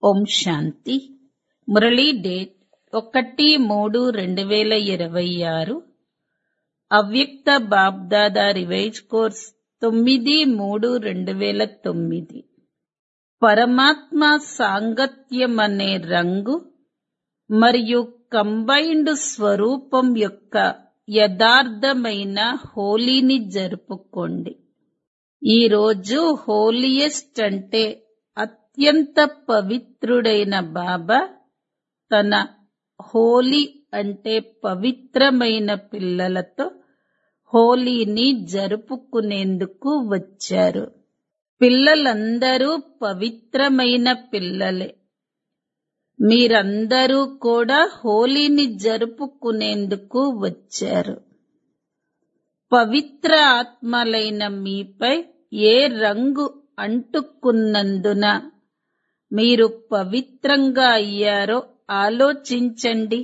ఓం శాంతి Murali date ఒకటి మూడు రెండు వేల ఇరవై ఆరు అవ్యక్త బాబ్దాదా రివైజ్ కోర్స్ తొమ్మిది మూడు రెండు వేల తొమ్మిది పరమాత్మ సాంగత్యం అనే రంగు మరియు కంబైన్డ్ స్వరూపం యొక్క యథార్థమైన హోలీని జరుపుకోండి ఈ రోజు హోలియెస్ట్ అంటే అత్యంత పవిత్రుడైన బాబా తన హోలీ అంటే పవిత్రమైన పిల్లలతో హోలీని జరుపుకునేందుకు వచ్చారు పిల్లలందరూ పవిత్రమైన పిల్లలే మీరందరూ కూడా హోలీని జరుపుకునేందుకు వచ్చారు పవిత్ర ఆత్మలైన మీపై ఏ రంగు అంటుకున్నందున మీరు పవిత్రంగా అయ్యారో ఆలోచించండి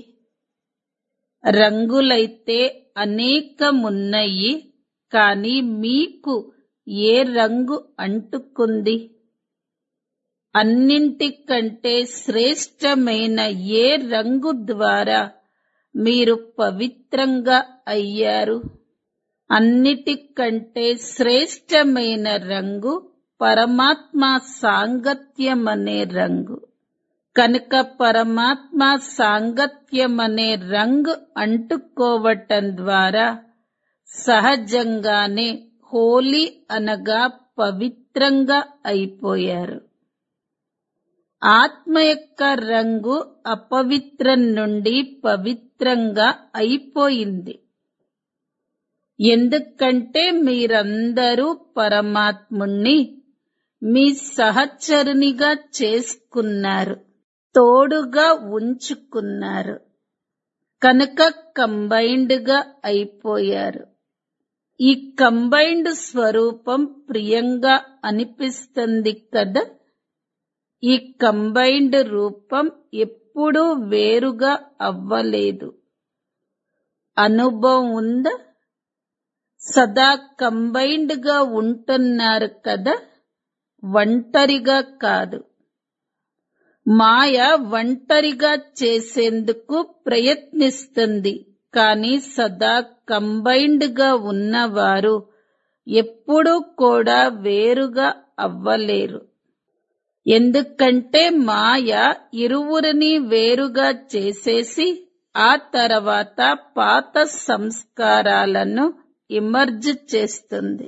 రంగులైతే అనేకమున్నాయి కానీ మీకు ఏ రంగు అంటుకుంది అన్నింటికంటే శ్రేష్టమైన ఏ రంగు ద్వారా మీరు పవిత్రంగా అయ్యారు అన్నిటికంటే శ్రేష్టమైన రంగు పరమాత్మ సాంగత్యం అనే రంగు కనుక పరమాత్మ సాంగత్యం అనే రంగు అంటుకోవటం ద్వారా సహజంగానే హోలీ అనగా పవిత్రంగా అయిపోయారు ఆత్మ యొక్క రంగు అపవిత్రం నుండి పవిత్రంగా అయిపోయింది ఎందుకంటే మీరందరూ పరమాత్ముణ్ణి మీ సహచరునిగా చేసుకున్నారు తోడుగా ఉంచుకున్నారు కనుక కంబైన్డ్ గా అయిపోయారు ఈ కంబైన్డ్ స్వరూపం ప్రియంగా అనిపిస్తుంది కదా ఈ కంబైన్డ్ రూపం ఎప్పుడూ వేరుగా అవ్వలేదు అనుభవం ఉందా సదా కంబైన్డ్ గా ఉంటున్నారు కదా ఒంటరిగా కాదు మాయ ఒంటరిగా చేసేందుకు ప్రయత్నిస్తుంది కానీ సదా కంబైన్డ్ గా ఉన్నవారు ఎప్పుడూ కూడా వేరుగా అవ్వలేరు ఎందుకంటే మాయ ఇరువురిని వేరుగా చేసేసి ఆ తర్వాత పాత సంస్కారాలను ఇమర్జ్ చేస్తుంది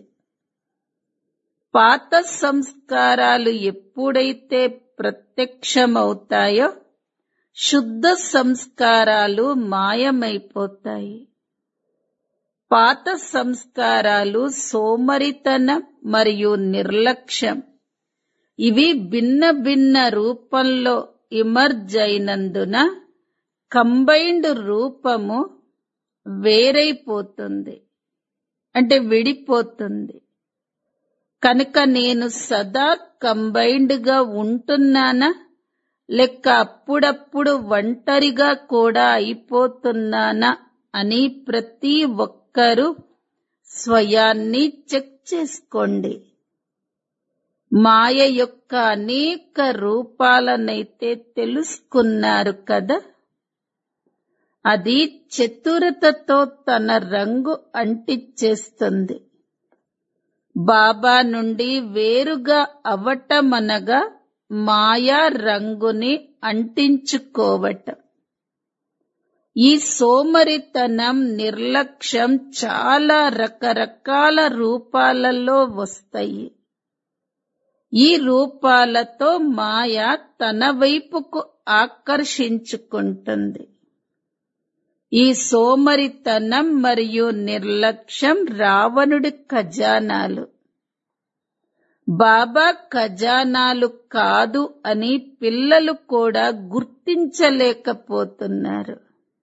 పాత సంస్కారాలు ఎప్పుడైతే ప్రత్యక్షమవుతాయో శుద్ధ సంస్కారాలు మాయమైపోతాయి పాత సంస్కారాలు సోమరితనం మరియు నిర్లక్ష్యం ఇవి భిన్న భిన్న రూపంలో ఇమర్జ్ అయినందున కంబైన్డ్ రూపము వేరైపోతుంది అంటే విడిపోతుంది కనుక నేను సదా కంబైన్డ్ గా ఉంటున్నానా లెక్క అప్పుడప్పుడు ఒంటరిగా కూడా అయిపోతున్నానా అని ప్రతి ఒక్కరూ స్వయాన్ని చెక్ చేసుకోండి మాయ యొక్క అనేక రూపాలనైతే తెలుసుకున్నారు కదా అది చతురతతో తన రంగు అంటిచ్చేస్తుంది బాబా నుండి వేరుగా అవటమనగా మాయా రంగుని అంటించుకోవటం ఈ సోమరితనం నిర్లక్ష్యం చాలా రకరకాల రూపాలలో వస్తాయి ఈ రూపాలతో మాయ తన వైపుకు ఆకర్షించుకుంటుంది ఈ సోమరితనం మరియు నిర్లక్ష్యం రావణుడి ఖజానాలు బాబా ఖజానాలు కాదు అని పిల్లలు కూడా గుర్తించలేకపోతున్నారు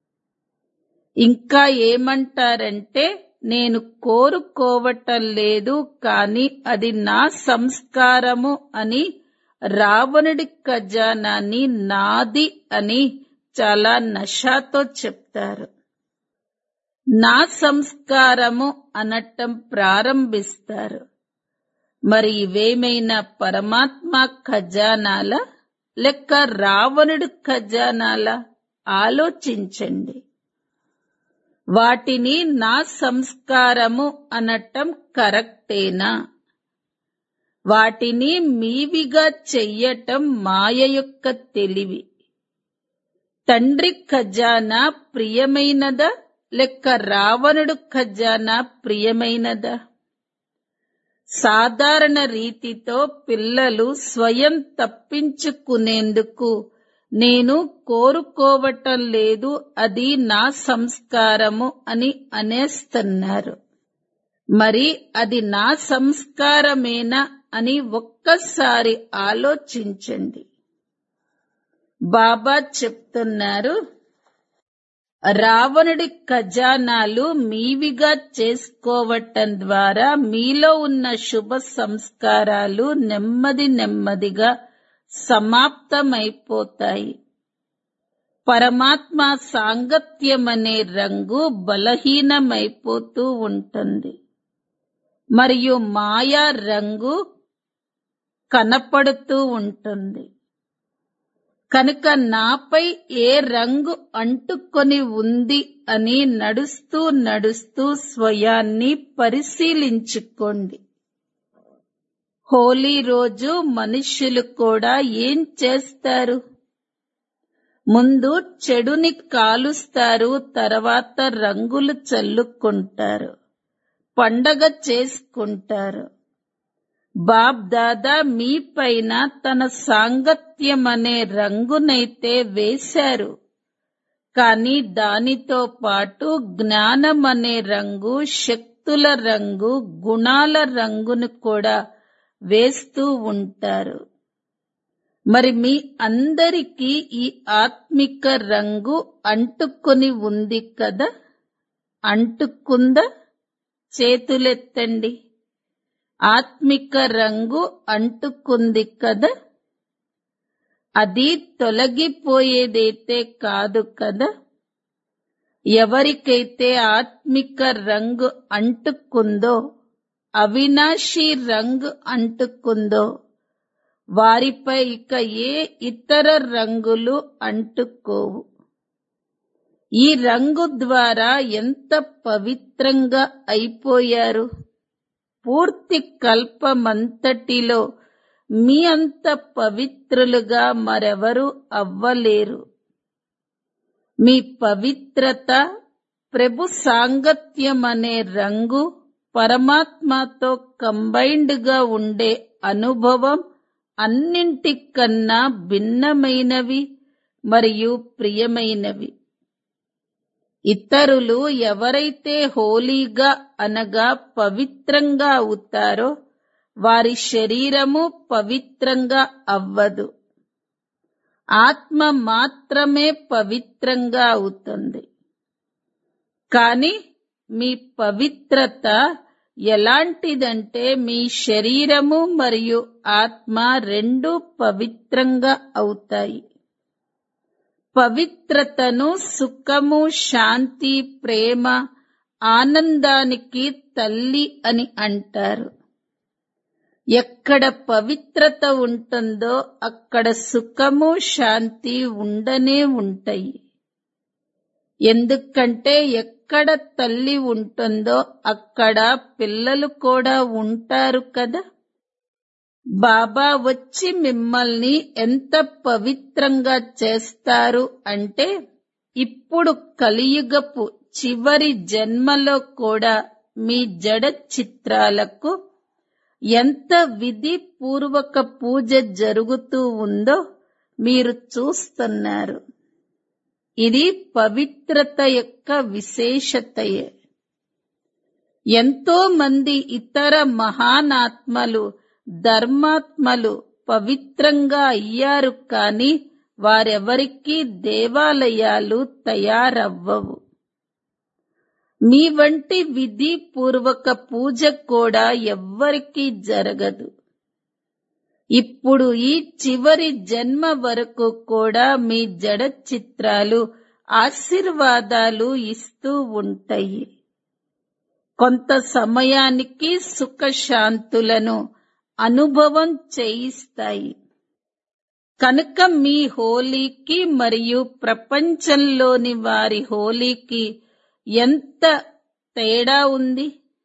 ఇంకా ఏమంటారంటే నేను కోరుకోవటం లేదు కానీ అది నా సంస్కారము అని రావణుడి ఖజానాన్ని నాది అని చాలా నషాతో చెప్తారు నా సంస్కారము అనటం ప్రారంభిస్తారు మరి ఇవేమైనా పరమాత్మ ఖజానాల లెక్క రావణుడు ఖజానాల ఆలోచించండి వాటిని నా సంస్కారము అనటం కరెక్టేనా వాటిని మీవిగా చెయ్యటం మాయ యొక్క తెలివి తండ్రి ఖజానా ప్రియమైనదా లెక్క రావణుడు ఖజానా ప్రియమైనదా సాధారణ రీతితో పిల్లలు స్వయం తప్పించుకునేందుకు నేను కోరుకోవటం లేదు అది నా సంస్కారము అని అనేస్తున్నారు మరి అది నా సంస్కారమేనా అని ఒక్కసారి ఆలోచించండి బాబా చెప్తున్నారు రావణుడి ఖజానాలు మీవిగా చేసుకోవటం ద్వారా మీలో ఉన్న శుభ సంస్కారాలు నెమ్మది నెమ్మదిగా సమాప్తమైపోతాయి పరమాత్మ సాంగత్యమనే రంగు బలహీనమైపోతూ ఉంటుంది మరియు మాయా రంగు కనపడుతూ ఉంటుంది కనుక నాపై ఏ రంగు అంటుకొని ఉంది అని నడుస్తూ నడుస్తూ స్వయాన్ని పరిశీలించుకోండి హోలీ రోజు మనుష్యులు కూడా ఏం చేస్తారు ముందు చెడుని కాలుస్తారు తర్వాత రంగులు చల్లుకుంటారు పండగ చేసుకుంటారు బాబ్ దాదా మీ పైన తన సాంగత్యం అనే రంగునైతే వేశారు కానీ దానితో పాటు జ్ఞానం అనే రంగు శక్తుల రంగు గుణాల రంగును కూడా వేస్తూ ఉంటారు మరి మీ అందరికీ ఈ ఆత్మిక రంగు అంటుకొని ఉంది కదా అంటుకుందా చేతులెత్తండి ఆత్మిక రంగు అంటుకుంది కదా అది తొలగిపోయేదైతే కాదు కదా ఎవరికైతే ఆత్మిక రంగు అంటుకుందో అవినాశి రంగు అంటుకుందో వారిపై ఇక ఏ ఇతర రంగులు అంటుకోవు ఈ రంగు ద్వారా ఎంత పవిత్రంగా అయిపోయారు పూర్తి కల్పమంతటిలో మీ అంత పవిత్రులుగా మరెవరు అవ్వలేరు మీ పవిత్రత ప్రభు సాంగత్యం అనే రంగు పరమాత్మతో కంబైన్డ్ గా ఉండే అనుభవం అన్నింటికన్నా భిన్నమైనవి మరియు ప్రియమైనవి ఇతరులు ఎవరైతే హోలీగా అనగా పవిత్రంగా అవుతారో వారి శరీరము పవిత్రంగా అవ్వదు ఆత్మ మాత్రమే పవిత్రంగా అవుతుంది కానీ మీ పవిత్రత ఎలాంటిదంటే మీ శరీరము మరియు ఆత్మ రెండు పవిత్రంగా అవుతాయి పవిత్రతను సుఖము శాంతి ప్రేమ ఆనందానికి తల్లి అని అంటారు ఎక్కడ పవిత్రత ఉంటుందో అక్కడ సుఖము శాంతి ఉండనే ఉంటాయి ఎందుకంటే ఎక్కడ తల్లి ఉంటుందో అక్కడ పిల్లలు కూడా ఉంటారు కదా బాబా వచ్చి మిమ్మల్ని ఎంత పవిత్రంగా చేస్తారు అంటే ఇప్పుడు కలియుగపు చివరి జన్మలో కూడా మీ జడ చిత్రాలకు ఎంత విధి పూర్వక పూజ జరుగుతూ ఉందో మీరు చూస్తున్నారు ఇది పవిత్రత యొక్క విశేషతయే ఎంతో మంది ఇతర మహానాత్మలు ధర్మాత్మలు పవిత్రంగా అయ్యారు కాని వారెవరికీ దేవాలయాలు తయారవ్వవు మీ వంటి విధి పూర్వక పూజ కూడా ఎవ్వరికీ జరగదు ఇప్పుడు ఈ చివరి జన్మ వరకు కూడా మీ జడ చిత్రాలు ఆశీర్వాదాలు ఇస్తూ ఉంటాయి కొంత సమయానికి సుఖశాంతులను అనుభవం చేయిస్తాయి కనుక మీ హోలీకి మరియు ప్రపంచంలోని వారి హోలీకి ఎంత తేడా ఉంది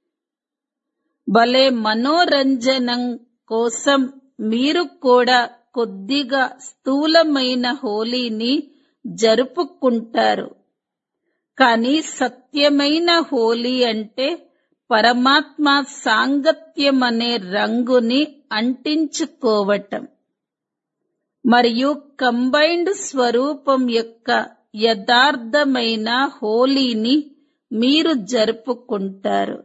భలే మనోరంజనం కోసం మీరు కూడా కొద్దిగా స్థూలమైన హోలీని జరుపుకుంటారు కానీ సత్యమైన హోలీ అంటే పరమాత్మ సాంగత్యం అనే రంగుని అంటించుకోవటం మరియు కంబైన్డ్ స్వరూపం యొక్క యథార్థమైన హోలీని మీరు జరుపుకుంటారు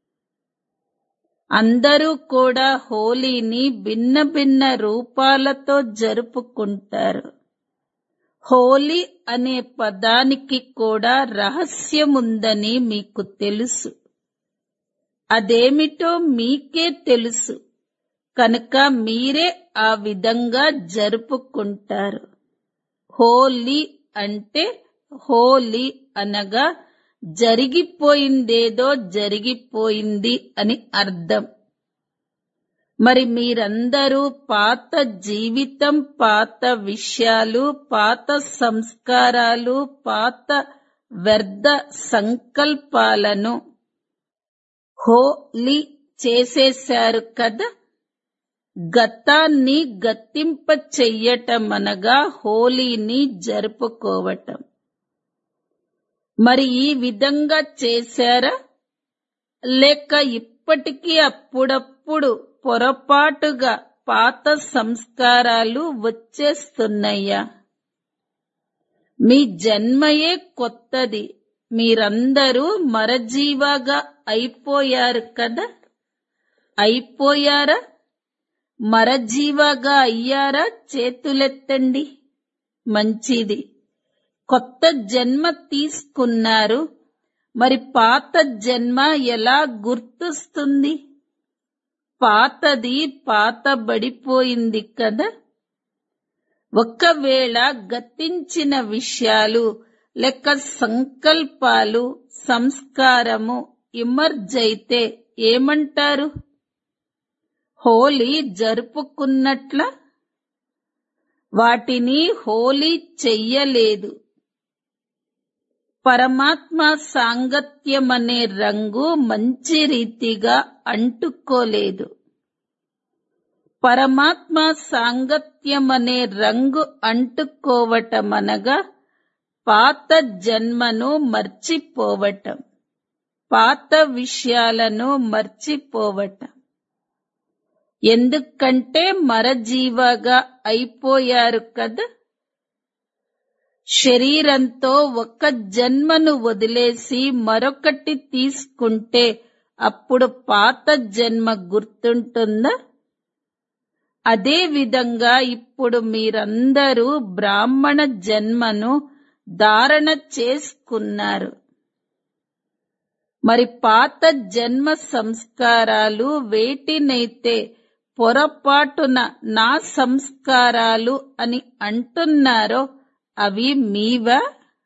అందరూ కూడా హోలీని భిన్న భిన్న రూపాలతో జరుపుకుంటారు హోలీ అనే పదానికి కూడా రహస్యముందని మీకు తెలుసు అదేమిటో మీకే తెలుసు కనుక మీరే ఆ విధంగా జరుపుకుంటారు హోలీ అంటే హోలీ అనగా జరిగిపోయిందేదో జరిగిపోయింది అని అర్థం మరి మీరందరూ పాత జీవితం పాత విషయాలు పాత సంస్కారాలు పాత వ్యర్థ సంకల్పాలను హోలీ చేసేశారు కదా గతాన్ని గతింప చెయ్యటమనగా హోలీని జరుపుకోవటం మరి ఈ విధంగా చేశారా లేక ఇప్పటికీ అప్పుడప్పుడు పొరపాటుగా పాత సంస్కారాలు వచ్చేస్తున్నాయా మీ జన్మయే కొత్తది మీరందరూ మరజీవాగా అయిపోయారు కదా అయిపోయారా మరజీవాగా అయ్యారా చేతులెత్తండి మంచిది కొత్త జన్మ తీసుకున్నారు మరి పాత జన్మ ఎలా గుర్తొస్తుంది పాతది పాతబడిపోయింది కదా ఒకవేళ గతించిన విషయాలు లెక్క సంకల్పాలు సంస్కారము ఇమర్జైతే ఏమంటారు హోలీ జరుపుకున్నట్ల వాటిని హోలీ చెయ్యలేదు పరమాత్మ సాంగత్యమనే రంగు మంచి రీతిగా అంటుకోలేదు పరమాత్మ సాంగత్యమనే రంగు అంటుకోవటమనగా పాత జన్మను మర్చిపోవటం పాత విషయాలను మర్చిపోవటం ఎందుకంటే మరజీవగా అయిపోయారు కదా శరీరంతో ఒక జన్మను వదిలేసి మరొకటి తీసుకుంటే అప్పుడు పాత జన్మ గుర్తుంటుందా అదే విధంగా ఇప్పుడు మీరందరూ బ్రాహ్మణ జన్మను ధారణ చేసుకున్నారు మరి పాత జన్మ సంస్కారాలు వేటినైతే పొరపాటున నా సంస్కారాలు అని అంటున్నారో అవి మీవా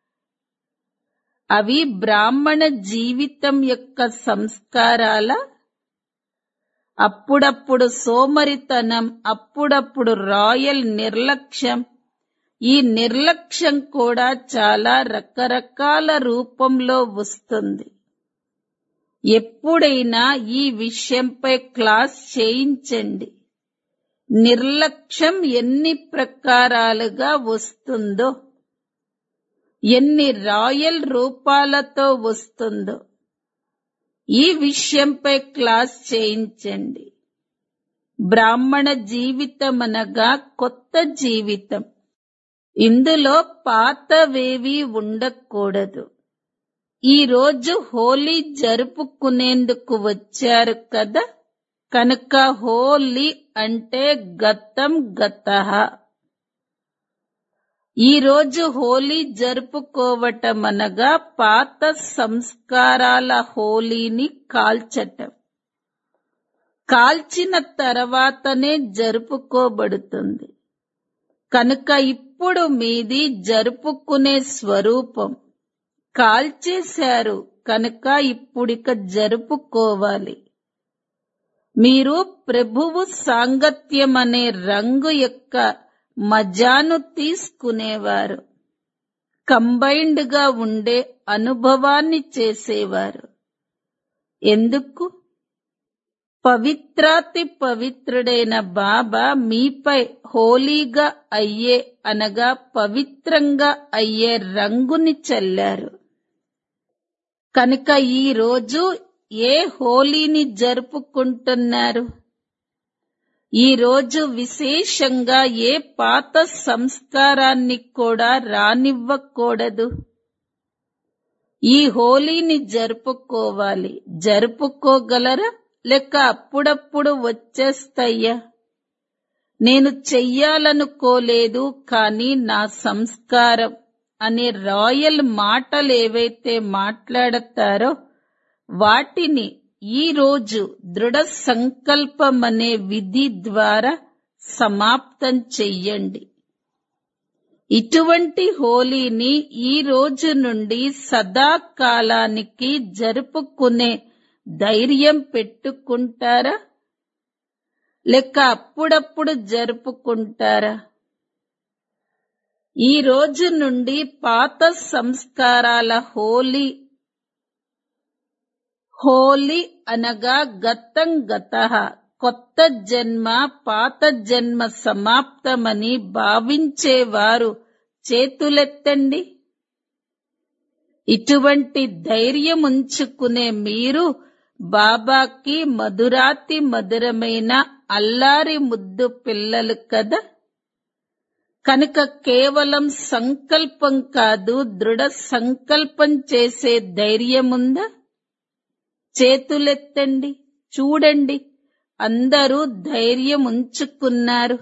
అవి బ్రాహ్మణ జీవితం యొక్క సంస్కారాల అప్పుడప్పుడు సోమరితనం అప్పుడప్పుడు రాయల్ నిర్లక్ష్యం ఈ నిర్లక్ష్యం కూడా చాలా రకరకాల రూపంలో వస్తుంది ఎప్పుడైనా ఈ విషయంపై క్లాస్ చేయించండి నిర్లక్ష్యం ఎన్ని ప్రకారాలుగా వస్తుందో ఎన్ని రాయల్ రూపాలతో వస్తుందో ఈ విషయంపై క్లాస్ చేయించండి బ్రాహ్మణ జీవితం అనగా కొత్త జీవితం ఇందులో పాతవేవి ఉండకూడదు ఈ రోజు హోలీ జరుపుకునేందుకు వచ్చారు కదా కనుక హోలీ అంటే గతం గత ఈ రోజు హోలీ జరుపుకోవటం అనగా పాత సంస్కారాల హోలీని కాల్చటం కాల్చిన తర్వాతనే జరుపుకోబడుతుంది కనుక ఇప్పుడు మీది జరుపుకునే స్వరూపం కాల్చేశారు కనుక ఇప్పుడిక జరుపుకోవాలి మీరు ప్రభువు సాంగత్యం అనే రంగు యొక్క మజాను తీసుకునేవారు కంబైన్డ్ గా ఉండే అనుభవాన్ని చేసేవారు ఎందుకు పవిత్రాతి పవిత్రుడైన బాబా మీపై హోలీగా అయ్యే అనగా పవిత్రంగా అయ్యే రంగుని చల్లారు కనుక ఈ రోజు ఏ హోలీని జరుపుకుంటున్నారు ఈ రోజు విశేషంగా ఏ పాత సంస్కారాన్ని కూడా రానివ్వకూడదు ఈ హోలీని జరుపుకోవాలి జరుపుకోగలరా లేక అప్పుడప్పుడు వచ్చేస్తాయ్యా నేను చెయ్యాలనుకోలేదు కానీ నా సంస్కారం అనే రాయల్ మాటలు ఏవైతే మాట్లాడతారో వాటిని ఈ రోజు దృఢ సంకల్పం అనే విధి ద్వారా సమాప్తం చెయ్యండి ఇటువంటి హోలీని ఈ రోజు నుండి సదాకాలానికి జరుపుకునే ధైర్యం పెట్టుకుంటారా లేక అప్పుడప్పుడు జరుపుకుంటారా ఈ రోజు నుండి పాత సంస్కారాల హోలీ హోలీ అనగా గతం గత కొత్త జన్మ పాత జన్మ సమాప్తమని భావించేవారు చేతులెత్తండి ఇటువంటి ధైర్యం ఉంచుకునే మీరు బాబాకి మధురాతి మధురమైన అల్లారి ముద్దు పిల్లలు కదా కనుక కేవలం సంకల్పం కాదు దృఢ సంకల్పం చేసే ధైర్యముందా చేతులెత్తండి చూడండి అందరూ ధైర్యం ఉంచుకున్నారు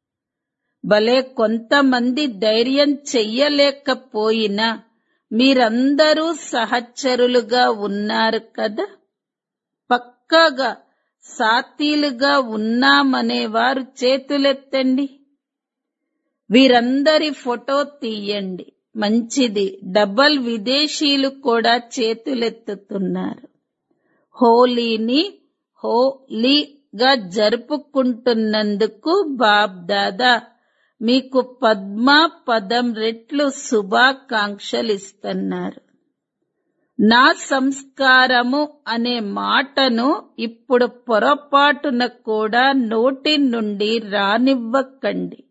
భలే కొంతమంది ధైర్యం చెయ్యలేకపోయినా మీరందరూ సహచరులుగా ఉన్నారు కదా పక్కాగా సాతీలుగా ఉన్నామనేవారు చేతులెత్తండి వీరందరి ఫోటో తీయండి మంచిది డబల్ విదేశీయులు కూడా చేతులెత్తుతున్నారు హోలీని హోలీగా జరుపుకుంటున్నందుకు బాబ్ దాదా మీకు పద్మ పదం రెట్లు శుభాకాంక్షలు ఇస్తున్నారు నా సంస్కారము అనే మాటను ఇప్పుడు పొరపాటున కూడా నోటి నుండి రానివ్వకండి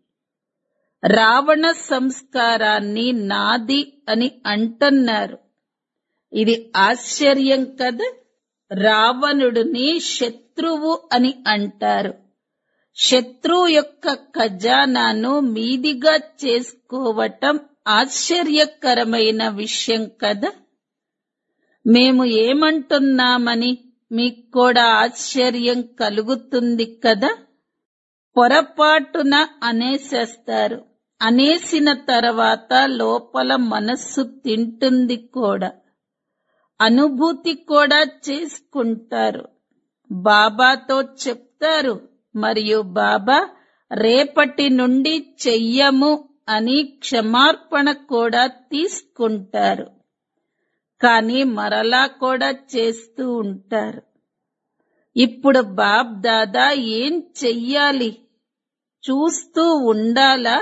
రావణ సంస్కారాన్ని నాది అని అంటున్నారు ఇది ఆశ్చర్యం కదా రావణుడిని శత్రువు అని అంటారు శత్రువు యొక్క ఖజానాను మీదిగా చేసుకోవటం ఆశ్చర్యకరమైన విషయం కదా మేము ఏమంటున్నామని మీకు కూడా ఆశ్చర్యం కలుగుతుంది కదా పొరపాటున అనేసేస్తారు అనేసిన తర్వాత లోపల మనస్సు తింటుంది కూడా అనుభూతి కూడా చేసుకుంటారు బాబాతో చెప్తారు మరియు బాబా రేపటి నుండి చెయ్యము అని క్షమార్పణ కూడా తీసుకుంటారు కానీ మరలా కూడా చేస్తూ ఉంటారు ఇప్పుడు బాబ్ దాదా ఏం చెయ్యాలి చూస్తూ ఉండాలా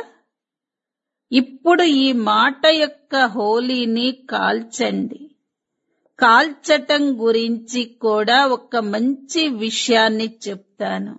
ఇప్పుడు ఈ మాట యొక్క హోలీని కాల్చండి కాల్చటం గురించి కూడా ఒక మంచి విషయాన్ని చెప్తాను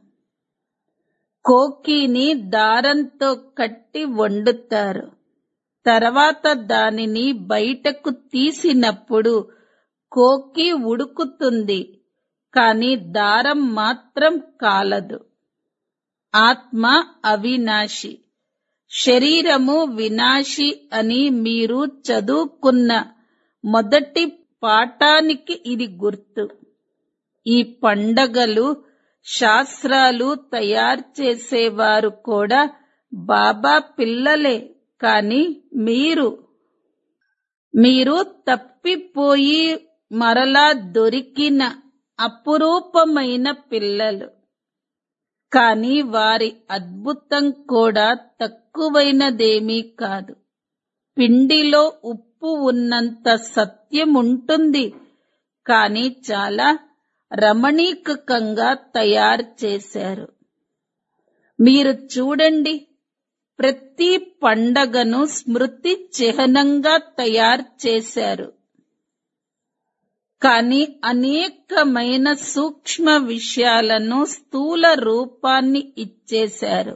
కోకిని దారంతో కట్టి వండుతారు తర్వాత దానిని బయటకు తీసినప్పుడు కోకి ఉడుకుతుంది కాని దారం మాత్రం కాలదు ఆత్మ అవినాశి శరీరము వినాశి అని మీరు చదువుకున్న మొదటి పాఠానికి ఇది గుర్తు ఈ పండగలు శాస్త్రాలు తయారు చేసేవారు కూడా బాబా పిల్లలే కాని మీరు మీరు తప్పిపోయి మరలా దొరికిన అపురూపమైన పిల్లలు కాని వారి అద్భుతం కూడా తక్కువైనదేమీ కాదు పిండిలో ఉప్పు ఉన్నంత సత్యం ఉంటుంది కాని చాలా రమణీకకంగా తయారు చేశారు మీరు చూడండి ప్రతి పండగను స్మృతి చిహ్నంగా తయారు చేశారు కానీ అనేకమైన సూక్ష్మ విషయాలను స్థూల రూపాన్ని ఇచ్చేశారు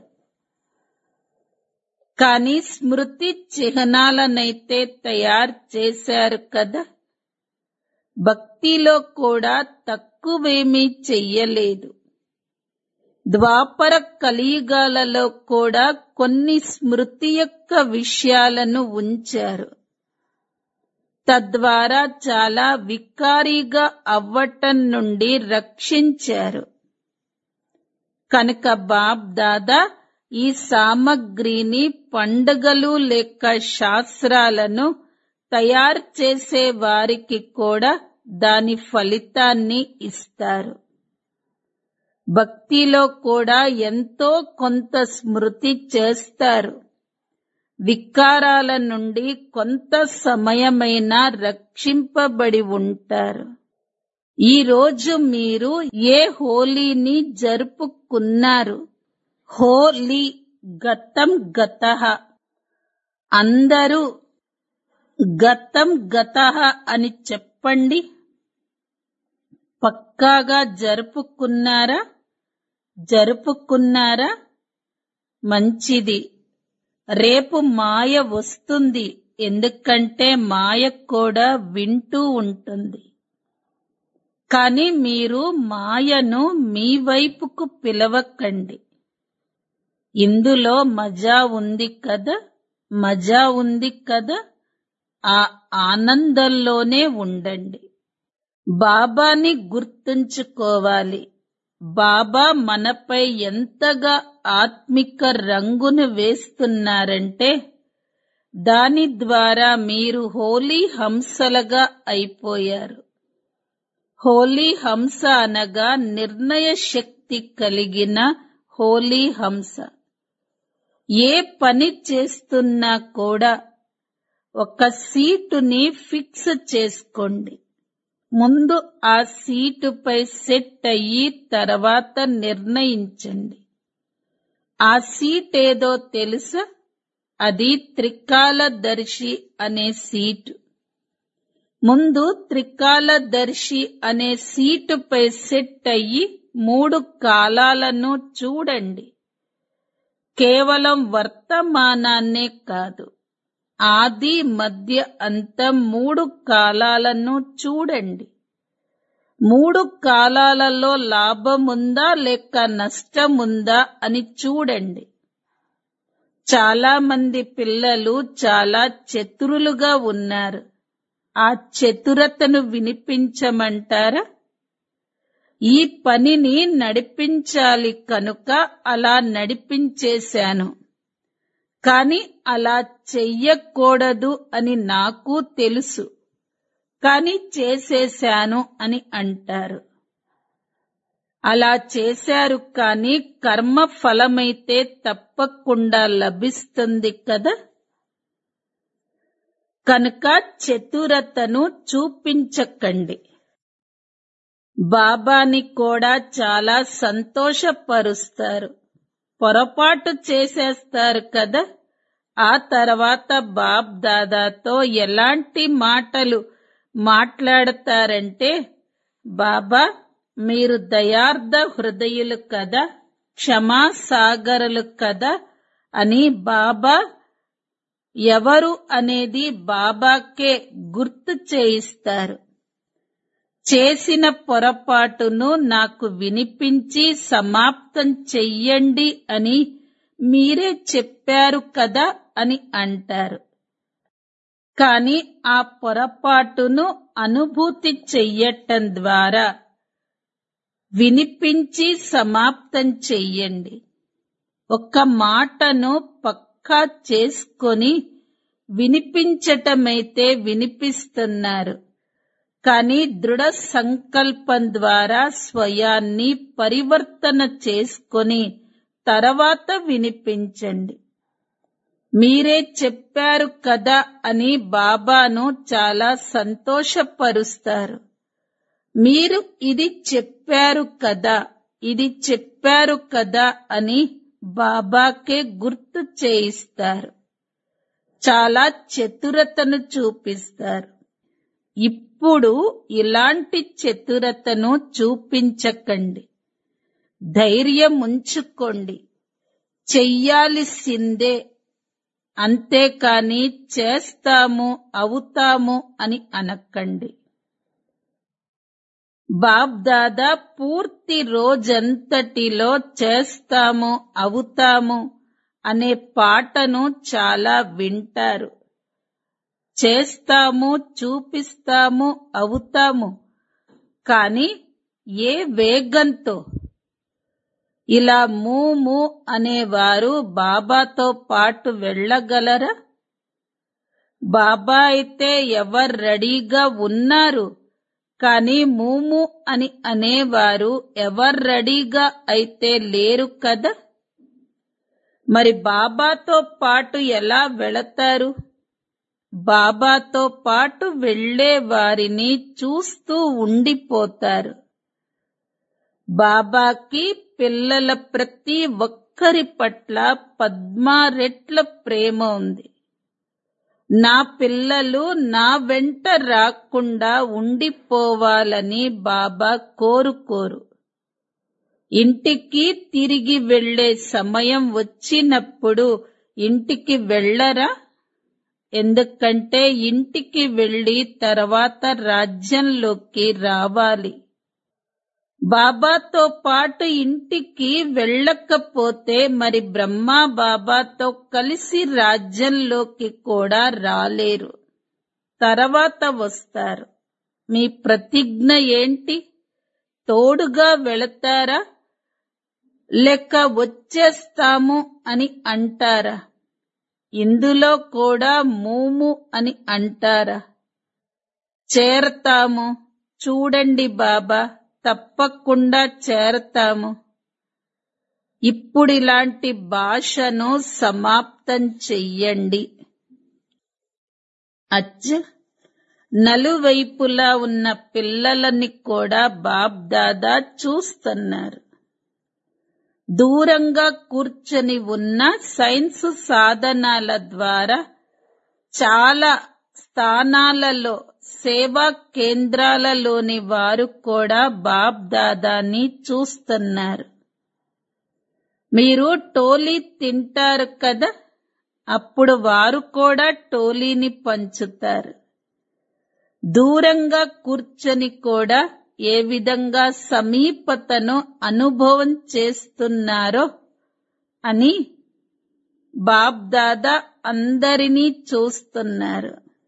కానీ స్మృతి చిహ్నాలనైతే తయారు చేశారు కదా భక్తిలో కూడా తక్కువేమీ చెయ్యలేదు ద్వాపర కలియుగాలలో కూడా కొన్ని స్మృతి యొక్క విషయాలను ఉంచారు తద్వారా చాలా వికారీగా అవ్వటం నుండి రక్షించారు కనుక బాబ్ దాదా ఈ సామగ్రిని పండుగలు లేక శాస్త్రాలను తయారు చేసే వారికి కూడా దాని ఫలితాన్ని ఇస్తారు భక్తిలో కూడా ఎంతో కొంత స్మృతి చేస్తారు వికారాల నుండి కొంత సమయమైనా రక్షింపబడి ఉంటారు ఈ రోజు మీరు ఏ హోలీని జరుపుకున్నారు హోలీ గతం గత అందరూ గతం గత అని చెప్పండి పక్కాగా జరుపుకున్నారా జరుపుకున్నారా మంచిది రేపు మాయ వస్తుంది ఎందుకంటే మాయ కూడా వింటూ ఉంటుంది కానీ మీరు మాయను మీ వైపుకు పిలవకండి ఇందులో మజా ఉంది కదా మజా ఉంది కదా ఆ ఆనందంలోనే ఉండండి బాబాని గుర్తుంచుకోవాలి బాబా మనపై ఎంతగా ఆత్మిక రంగును వేస్తున్నారంటే దాని ద్వారా మీరు హోలీ హంసలుగా అయిపోయారు హోలీ హంస అనగా నిర్ణయ శక్తి కలిగిన హోలీ హంస ఏ పని చేస్తున్నా కూడా ఒక సీటుని ఫిక్స్ చేసుకోండి ముందు ఆ సీటుపై సెట్ అయ్యి తర్వాత నిర్ణయించండి ఆ సీట్ ఏదో తెలుసా అది త్రికాలదర్శి అనే సీటు ముందు త్రికాలదర్శి అనే సీటుపై సెట్ అయ్యి మూడు కాలాలను చూడండి కేవలం వర్తమానాన్నే కాదు ఆది మధ్య అంతం మూడు కాలాలను చూడండి మూడు కాలాలలో లాభముందా లేక నష్టముందా అని చూడండి చాలా మంది పిల్లలు చాలా చతురులుగా ఉన్నారు ఆ చతురతను వినిపించమంటారా ఈ పనిని నడిపించాలి కనుక అలా నడిపించేశాను కాని అలా చెయ్యకూడదు అని నాకు తెలుసు కాని చేసేశాను అని అంటారు అలా చేశారు కాని కర్మ ఫలమైతే తప్పకుండా లభిస్తుంది కదా కనుక చతురతను చూపించకండి బాబాని కూడా చాలా సంతోషపరుస్తారు పొరపాటు చేసేస్తారు కదా ఆ తర్వాత బాబ్ దాదాతో ఎలాంటి మాటలు మాట్లాడతారంటే బాబా మీరు దయార్థ హృదయులు కదా క్షమా సాగరులు కదా అని బాబా ఎవరు అనేది బాబాకే గుర్తు చేయిస్తారు చేసిన పొరపాటును నాకు వినిపించి సమాప్తం చెయ్యండి అని మీరే చెప్పారు కదా అని అంటారు కాని ఆ పొరపాటును అనుభూతి చెయ్యటం ద్వారా వినిపించి సమాప్తం చెయ్యండి ఒక మాటను పక్కా చేసుకొని వినిపించటమైతే వినిపిస్తున్నారు కానీ దృఢ సంకల్పం ద్వారా స్వయాన్ని పరివర్తన చేసుకొని తర్వాత వినిపించండి మీరే చెప్పారు కదా అని బాబాను చాలా సంతోషపరుస్తారు మీరు ఇది చెప్పారు కదా ఇది చెప్పారు కదా అని బాబాకే గుర్తు చేయిస్తారు చాలా చతురతను చూపిస్తారు ఇప్పుడు ఇలాంటి చతురతను చూపించకండి ధైర్యం ఉంచుకోండి చెయ్యాల్సిందే అంతేకాని చేస్తాము అవుతాము అని అనకండి బాబ్ దాదా పూర్తి రోజంతటిలో చేస్తాము అవుతాము అనే పాటను చాలా వింటారు చేస్తాము చూపిస్తాము అవుతాము కాని ఏ వేగంతో ఇలా మూ మూ అనేవారు బాబాతో పాటు వెళ్ళగలరా బాబా అయితే ఎవరు రెడీగా ఉన్నారు కానీ మూము అని అనేవారు ఎవరు రెడీగా అయితే లేరు కదా మరి బాబాతో పాటు ఎలా వెళతారు బాబాతో పాటు వెళ్లే వారిని చూస్తూ ఉండిపోతారు బాబాకి పిల్లల ప్రతి ఒక్కరి పట్ల పద్మారెట్ల ప్రేమ ఉంది నా పిల్లలు నా వెంట రాకుండా ఉండిపోవాలని బాబా కోరుకోరు ఇంటికి తిరిగి వెళ్లే సమయం వచ్చినప్పుడు ఇంటికి వెళ్ళరా ఎందుకంటే ఇంటికి వెళ్లి తర్వాత రాజ్యంలోకి రావాలి బాబాతో పాటు ఇంటికి వెళ్ళకపోతే మరి బ్రహ్మా బాబాతో కలిసి రాజ్యంలోకి కూడా రాలేరు తర్వాత వస్తారు మీ ప్రతిజ్ఞ ఏంటి తోడుగా వెళతారా లేక వచ్చేస్తాము అని అంటారా ఇందులో కూడా మూము అని అంటారా చేరతాము చూడండి బాబా తప్పకుండా చేరతాము ఇప్పుడు ఇలాంటి భాషను సమాప్తం చెయ్యండి అచ్చ నలువైపులా ఉన్న పిల్లలని కూడా బాబ్ దాదా చూస్తున్నారు దూరంగా కూర్చొని ఉన్న సైన్స్ సాధనాల ద్వారా చాలా స్థానాలలో సేవా కేంద్రాలలోని వారు కూడా బాబ్ దాదాని చూస్తున్నారు మీరు టోలీ తింటారు కదా అప్పుడు వారు కూడా టోలీని పంచుతారు దూరంగా కూర్చొని కూడా ఏ విధంగా సమీపతను అనుభవం చేస్తున్నారో అని బాబ్ దాదా అందరినీ చూస్తున్నారు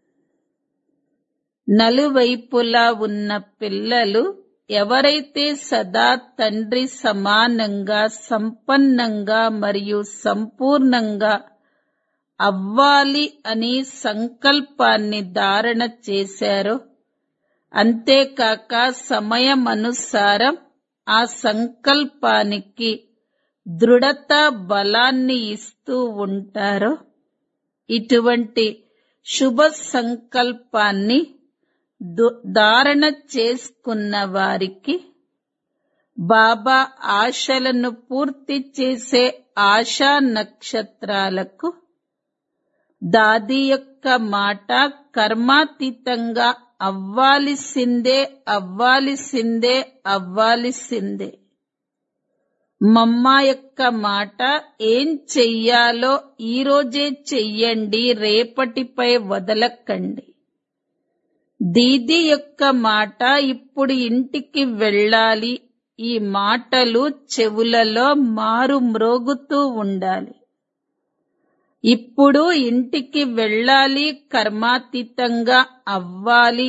నలువైపులా ఉన్న పిల్లలు ఎవరైతే సదా తండ్రి సమానంగా సంపన్నంగా మరియు సంపూర్ణంగా అవ్వాలి అని సంకల్పాన్ని ధారణ చేశారో అంతేకాక సమయమనుసారం ఆ సంకల్పానికి దృఢత బలాన్ని ఇస్తూ ఉంటారో ఇటువంటి శుభ సంకల్పాన్ని దు- ధారణ చేసుకున్న వారికి బాబా ఆశలను పూర్తి చేసే ఆశా నక్షత్రాలకు దాది యొక్క మాట కర్మాతీతంగా అవ్వాలిసిందే అవ్వాలిసిందే అవ్వాలిసిందే మమ్మ యొక్క మాట ఏం చెయ్యాలో ఈ రోజే చెయ్యండి రేపటిపై వదలకండి దీది యొక్క మాట ఇప్పుడు ఇంటికి వెళ్ళాలి ఈ మాటలు చెవులలో మారు మ్రోగుతూ ఉండాలి ఇప్పుడు ఇంటికి వెళ్ళాలి కర్మాతీతంగా అవ్వాలి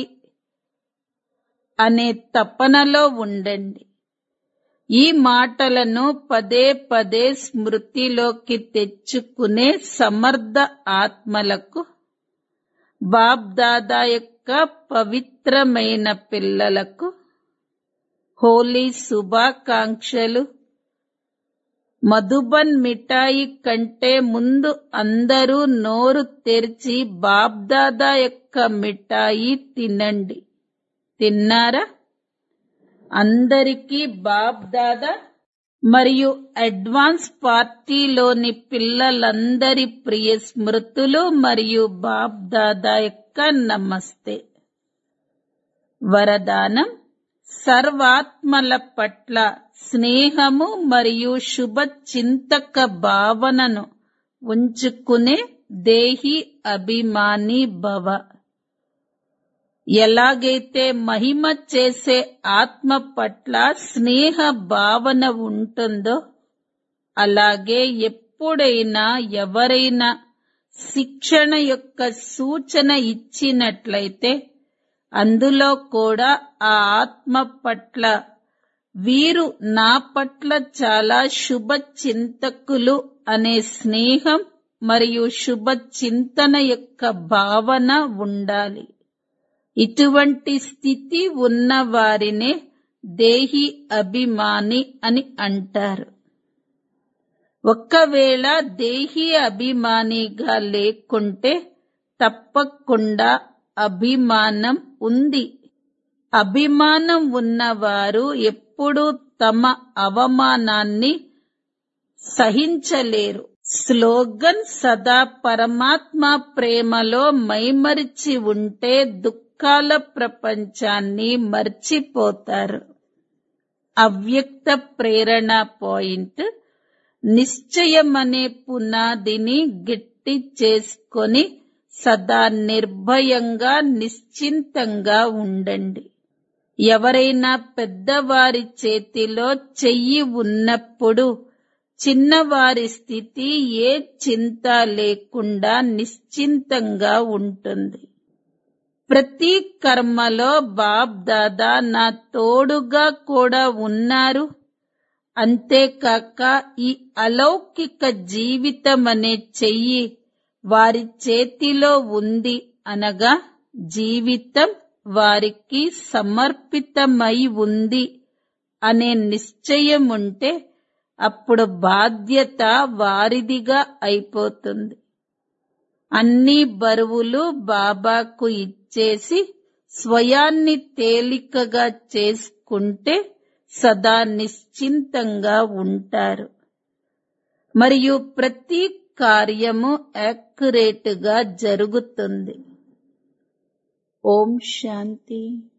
అనే తపనలో ఉండండి ఈ మాటలను పదే పదే స్మృతిలోకి తెచ్చుకునే సమర్థ ఆత్మలకు బాబ్ దాదా యొక్క పవిత్రమైన పిల్లలకు హోలీ శుభాకాంక్షలు మధుబన్ మిఠాయి కంటే ముందు అందరూ నోరు తెరిచి బాబ్దాదా యొక్క మిఠాయి తినండి తిన్నారా అందరికీ బాబ్దాదా మరియు అడ్వాన్స్ పార్టీలోని పిల్లలందరి ప్రియ స్మృతులు మరియు బాప్ దాదా యొక్క నమస్తే వరదానం సర్వాత్మల పట్ల స్నేహము మరియు శుభ చింతక భావనను ఉంచుకునే దేహి అభిమాని భవ ఎలాగైతే మహిమ చేసే ఆత్మ పట్ల స్నేహ భావన ఉంటుందో అలాగే ఎప్పుడైనా ఎవరైనా శిక్షణ యొక్క సూచన ఇచ్చినట్లయితే అందులో కూడా ఆ ఆత్మ పట్ల వీరు నా పట్ల చాలా శుభ చింతకులు అనే స్నేహం మరియు శుభ చింతన యొక్క భావన ఉండాలి ఇటువంటి స్థితి ఉన్న వారినే దేహి అభిమాని అని అంటారు ఒక్కవేళ దేహి అభిమానిగా లేకుంటే తప్పకుండా అభిమానం ఉంది అభిమానం ఉన్నవారు ఎప్పుడూ తమ అవమానాన్ని సహించలేరు స్లోగన్ సదా పరమాత్మ ప్రేమలో మైమరిచి ఉంటే దుఃఖాల ప్రపంచాన్ని మర్చిపోతారు అవ్యక్త ప్రేరణ పాయింట్ నిశ్చయమనే పునాదిని గట్టి చేసుకొని సదా నిర్భయంగా నిశ్చింతంగా ఉండండి ఎవరైనా పెద్దవారి చేతిలో చెయ్యి ఉన్నప్పుడు చిన్నవారి స్థితి ఏ చింత లేకుండా నిశ్చింతంగా ఉంటుంది ప్రతి కర్మలో బాబ్ దాదా నా తోడుగా కూడా ఉన్నారు అంతేకాక ఈ అలౌకిక జీవితం అనే చెయ్యి వారి చేతిలో ఉంది అనగా జీవితం వారికి సమర్పితమై ఉంది అనే నిశ్చయం ఉంటే అప్పుడు బాధ్యత వారిదిగా అయిపోతుంది అన్ని బరువులు బాబాకు ఇచ్చేసి స్వయాన్ని తేలికగా చేసుకుంటే సదా నిశ్చింతంగా ఉంటారు మరియు ప్రతి కార్యము యాక్యురేట్ గా జరుగుతుంది ఓం శాంతి